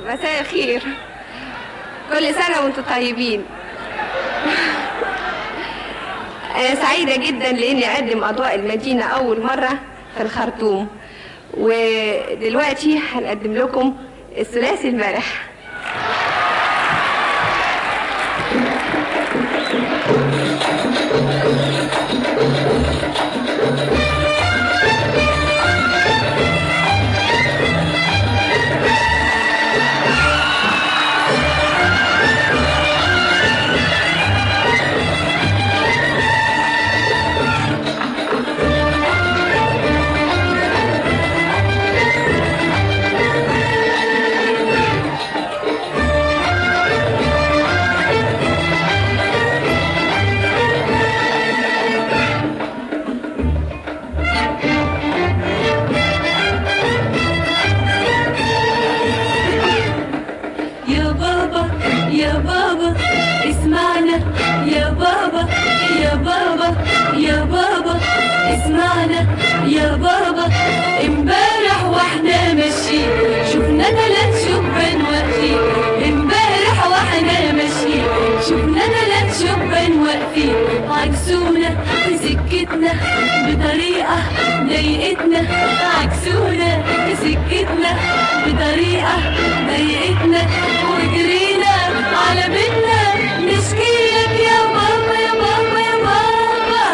مساء الخير كل سنة وانتم طيبين أنا سعيدة جدا لإني أقدم أضواء المدينة أول مرة في الخرطوم ودلوقتي هنقدم لكم الثلاثي المرح يا بابا يا بابا اسمعنا يا بابا يا بابا يا بابا اسمعنا يا بابا امبارح واحنا ماشيين شفنا تلات شبان واقفين امبارح واحنا ماشيين شفنا تلات شبان واقفين عكسونا في سكتنا بطريقة ضايقتنا عكسونا في سكتنا بطريقة ضايقتنا وجرينا على بيتنا نشكيلك يا بابا يا بابا يا بابا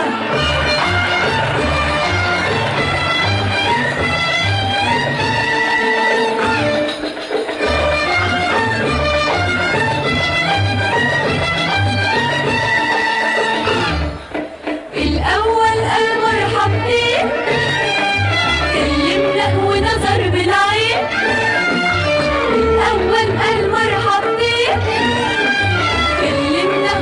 الأول قال مرحب بيك كلمنا ونظر بالعين الأول قال مرحب بيك كلمنا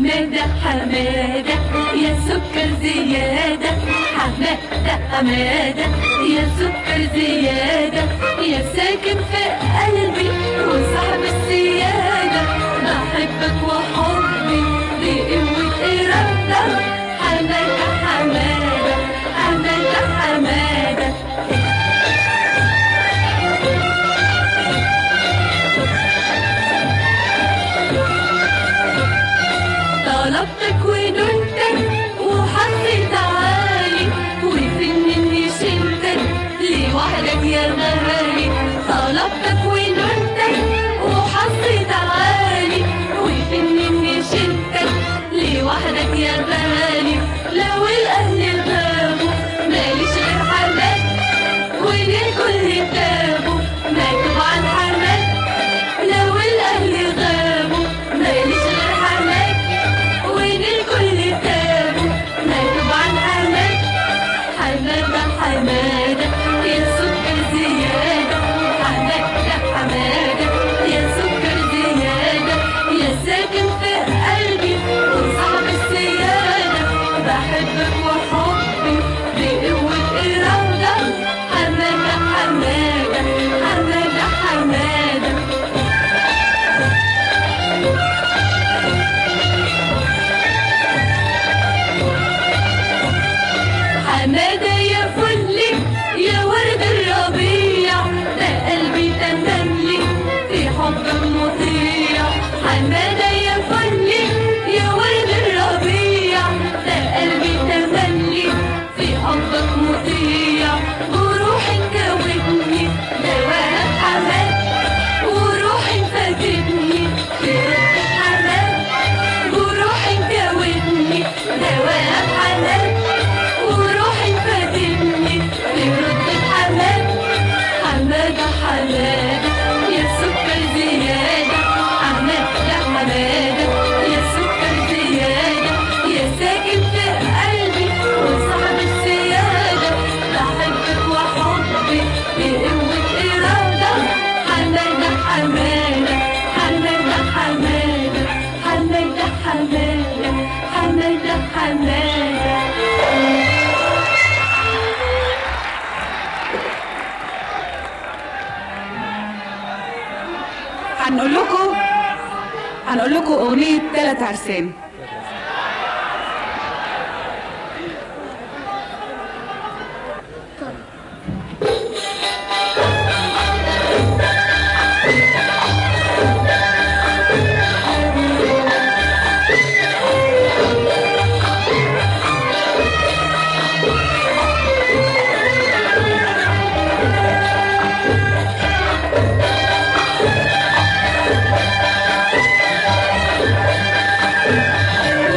حمادة حمادة يا سكر زيادة حمادة حمادة يا سكر زيادة يا ساكن في قلبي وصاحب السيادة بحبك وحبي بقوة إرادة حمادة حمادة حمادة حمادة طلبتك ونلتك وحطيت عالي وفنني شلتك لوحدك يا غالي طلبتك ونلتك وحطيت عالي وفنني شلتك لوحدك يا غالي لو الاهل غابوا ماليش غير حماك وللكل تابوا مكتوب عن حماك لو الاهل غابوا ماليش غير حماك وللكل تابوا مكتوب عن حماك حمادة حمادة يا سكر زيادة حمادة حمادة يا سكر زيادة يا ساكن في قلبي وصاحب السيادة بحبك وحبي بقوة إرادة حمادة حمادة حمادة حمادة حمادة يا فلي يا ورد الربيع ده قلبي تملي في حب مطيع حمادة يا فلي يا ورد الربيع ده قلبي تملي في حبك مطيع وروحي كوتني دواها حماد وروحي فاتتني برد حماد وروحي كوتني دواها حماد وروحي فاتتني برد حماد حمادة حمادة يا سكر زيادة حمادة حمادة يا سكر زيادة يا ساكن في قلبي وصاحب السيادة بحبك وحبي بقوة إرادة حمادة حمادة حمادة حمادة حمادة حمادة حمادة حمادة هنقول لكم هنقول لكم اغنيه ثلاث عرسان حمادة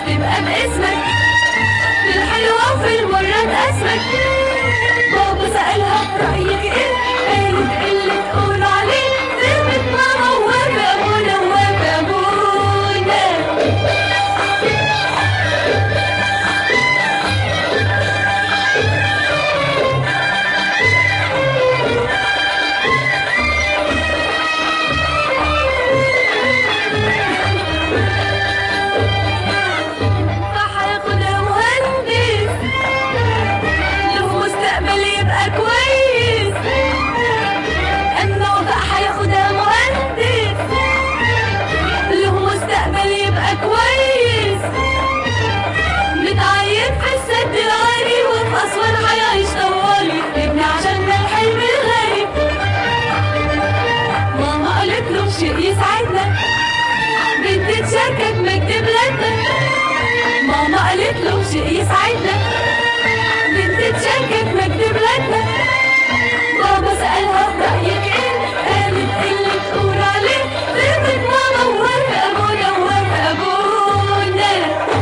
تبقى باسمك في الحلوة وفي المرة تقسمك بابا سألها رأيك ايه قالت اللي تقول عليه فهمت ماما ووافق ابونا ووافق ابونا فهياخدها مهندس له مستقبل يبقى كويس اما بقى هياخدها مهندس له مستقبل يبقى كويس متعين في السد العالي وفي اسوان هيعيش طوالي ابني عشان ده الحلم الغالي ماما قالت له شيء يسعدنا بنت تشاركك مجد بلادنا ماما قالت له شيء يسعدنا بنت تشاركك مجد بلادنا بابا سألها رأيك ايه قالت اللي تقول عليه فهمت ماما ووافق ابونا ووافق ابونا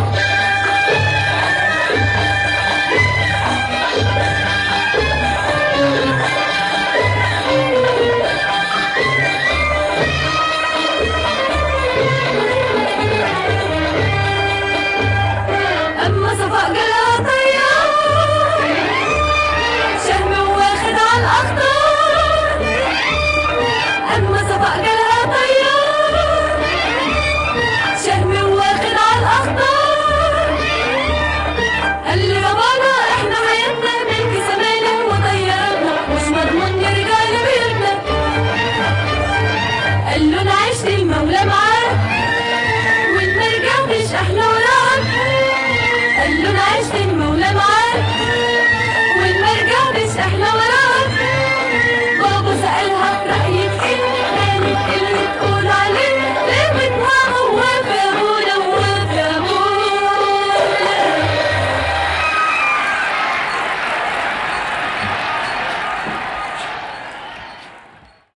أما صفاء جالها طيار شهم واخد على الأخطار أما صفاء جالها طيار